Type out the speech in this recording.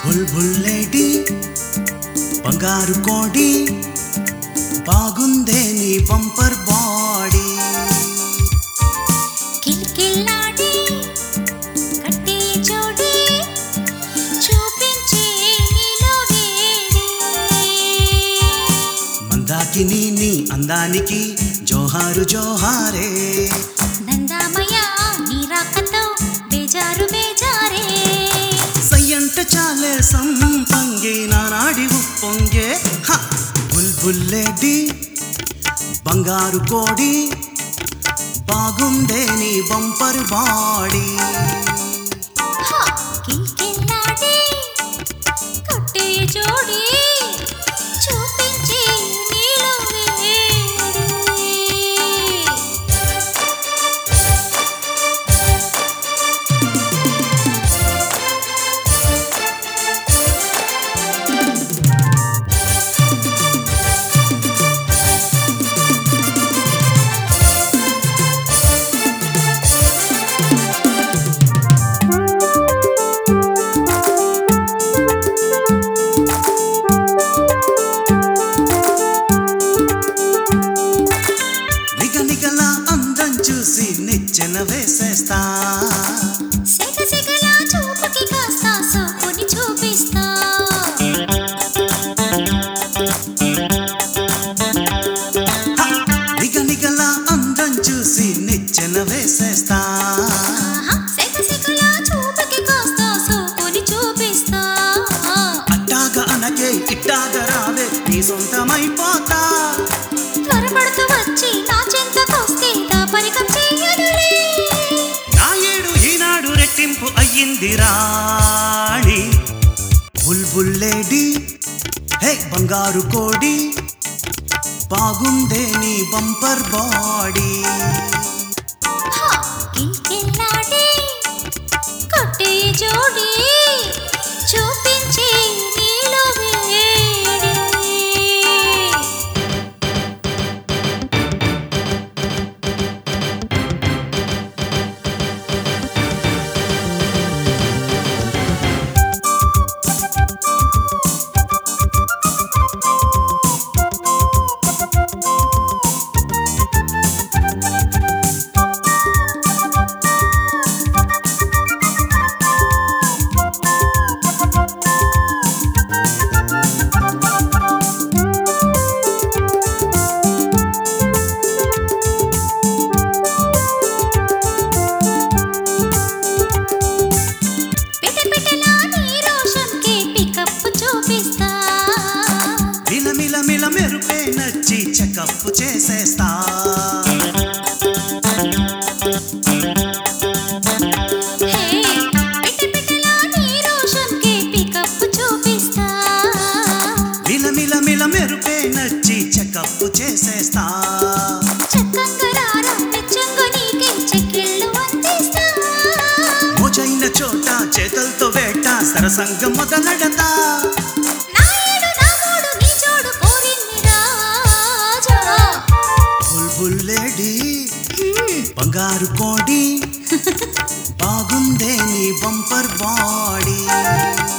Bull బుల్లేటి బంగారు కోడి బాగుందే నీ బంపర్ బాడీ కిల్కిల్లాడి కట్టి జోడి చూపించే నీలో వేడి మందాకిని నీ అందానికి జోహారు జోహారే నందామయ నీ రాకతో బేజారు బేజారే సయ్యంట చాలే సంపంగి నానాడి ఉప్పొంగే హ! బుల్ బుల్లేటి బంగారు కోడి బాగుందే నీ బంపర్ బాడీ హా! కిల్కిల్లాడి కట్టి జోడి చూపించే నీలో వేడి నిగనిగల అందం చూసి నిచ్చెన వేసేస్తా సెగ సెగలా చూపుకి కాస్త సోకుని చూపిస్తా నిగనిగల అందం చూసి నిచ్చెన వేసేస్తా ఆహా, సెగ సెగలా చూపుకి కాస్త సోకుని చూపిస్తా అట్టాగ అనకే ఇట్టాగ రావే నీ సొంతమైపోతా త్వరపడుతూ వచ్చి నా చెంతకొస్తే దాపరికం చెయ్యనులే నా ఏడు ఈనాడు రెట్టింపు అయ్యింది రాణి బుల్బుల్లేడి హే బంగారు కోడి బాగుందే నీ బంపర్ బాడీ హా, కిల్కిల్లాడి కట్టే జోడి చూపించే నీలో వేడి పిటపిటలా నీ రోషంకి పికప్ చూపిస్తా మిలమిల మిల మెరుపే నచ్చి చెకప్ చేసేస్తా హే పిటపిటలా నీ రోషంకి పికప్ చూపిస్తా మిలమిల మిల మెరుపే నచ్చి చెకప్ చేసేస్తా చక్కంగా రారా మెచ్చంగా నీకే చెక్కిళ్ళు అందిస్తా మోజైన చోట చేతులతో వేట సరసంగం మొదలెడతా నాయుడు నా మూడు నీ చోడు కోరింది రాజా బుల్బుల్లేడి బంగారు కోడి బాగుందే నీ బంపర్ బాడీ